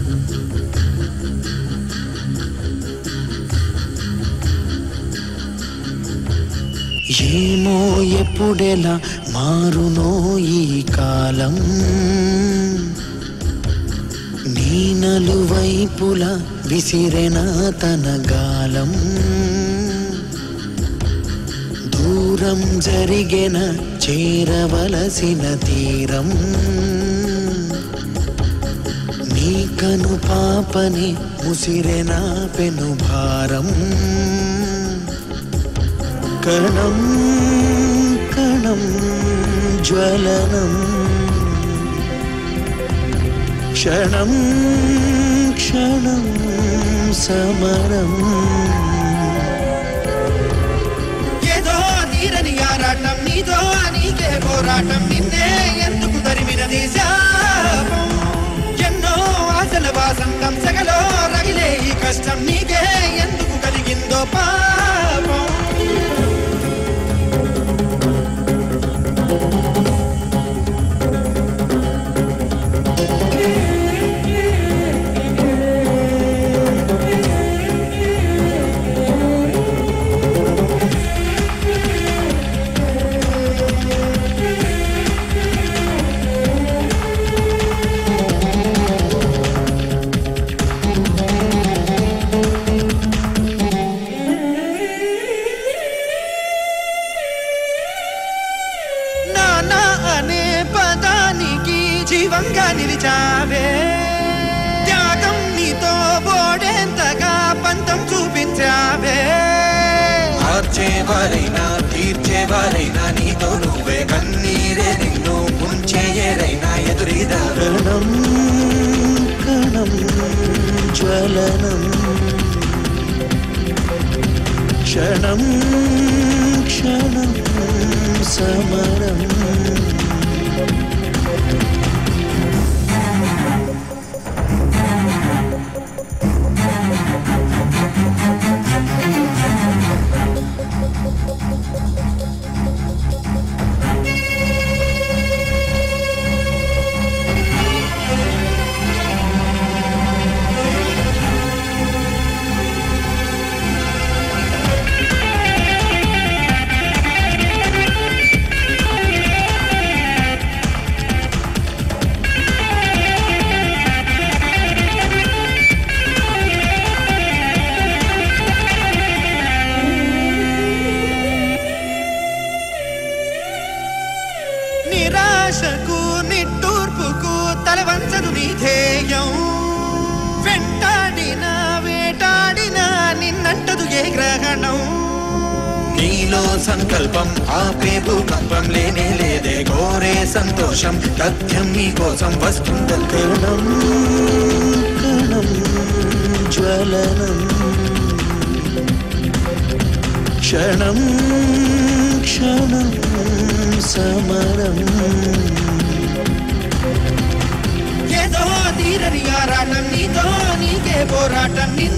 ఏమో ఎప్పుడెలా మారునో ఈ కాలం నీ నలువైపుల విసిరెన తన గాలం దూరం జరిగెన చేరవలసిన తీరం నీ కను పాపని ముసిరెన పెను భారం కణం కణం జ్వలనం క్షణం క్షణం సమరం ఏదో తీరని ఆరాటం నీతో నీకే పోరాటం నిన్నే ఎందుకు తరిమినది శాపం ఎన్నో ఆశల వాసంతం సగలో రగిలే ఈ కష్టం నీకే ఎందుకు కలిగిందో పాపం నానా అనే పదానికి జీవంగా నిలిచావే త్యాగం నీతో ఓడేంతగా పంతం చూపించావే మార్చేవారైనా తీర్చేవారైనా నీతో నువ్వే కన్నీరే నిన్ను ముంచేయరైనా ఎదురీదా కణం కణం జ్వలనం క్షణం క్షణం సమరం నిరాశకు నిట్టూర్పుకు తలవంచదు నీ ధ్యేయం వెంటాడిన వేటాడిన నిన్నంటదు ఏ గ్రహణం నీలో సంకల్పం ఆపే భూకంపం లేనే లేదే కోరే సంతోషం తథ్యం నీ కోసం వస్తుందల్కే కణం కణం జ్వలనం క్షణం క్షణం సమరం ఏదో తీరని ఆరాటం నీతో నీకే పోరాటం నిన్నే